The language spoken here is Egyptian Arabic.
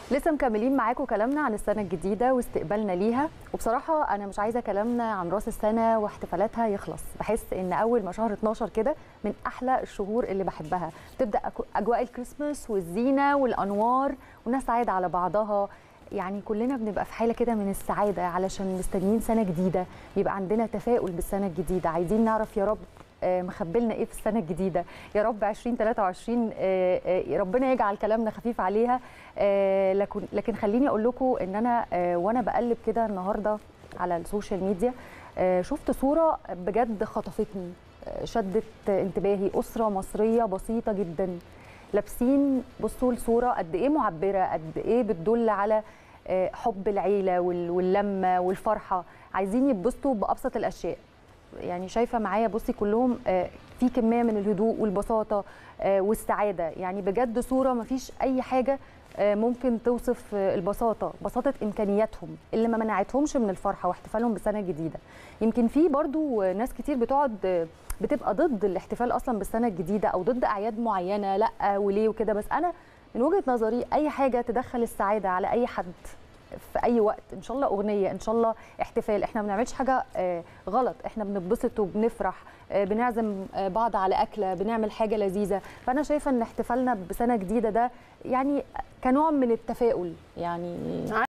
لسه مكملين معاكم كلامنا عن السنه الجديده واستقبالنا ليها وبصراحه انا مش عايزه كلامنا عن راس السنه واحتفالاتها يخلص بحس ان اول ما شهر 12 كده من احلى الشهور اللي بحبها تبدا أكو- اجواء الكريسماس والزينه والانوار والناس عايده على بعضها يعني كلنا بنبقى في حاله كده من السعاده علشان مستنيين سنه جديده بيبقى عندنا تفاؤل بالسنه الجديده عايزين نعرف يا رب آه، مخبلنا ايه في السنه الجديده يا رب 2023 آه، آه، ربنا يجعل كلامنا خفيف عليها آه، لكن لكن خليني اقول لكم ان انا آه، وانا بقلب كده النهارده على السوشيال ميديا آه، شفت صوره بجد خطفتني آه، شدت انتباهي اسره مصريه بسيطه جدا لابسين بصوا الصوره قد ايه معبره قد ايه بتدل على آه، حب العيله وال- واللمه والفرحه عايزين يتبسطوا بابسط الاشياء يعني شايفه معايا بصي كلهم آه، في كميه من الهدوء والبساطه آه، والسعاده يعني بجد صوره ما فيش اي حاجه آه، ممكن توصف آه، البساطه بساطه امكانياتهم اللي ما منعتهمش من الفرحه واحتفالهم بسنه جديده يمكن في برضو آه، ناس كتير بتقعد آه، بتبقى ضد الاحتفال اصلا بالسنه الجديده او ضد اعياد معينه لا وليه وكده بس انا من وجهه نظري اي حاجه تدخل السعاده على اي حد في اي وقت ان شاء الله اغنيه ان شاء الله احتفال احنا ما بنعملش حاجه آه، غلط احنا بنتبسط وبنفرح آه، بنعزم آه، بعض على اكله بنعمل حاجه لذيذه فانا شايفه ان احتفالنا بسنه جديده ده يعني كنوع من التفاؤل يعني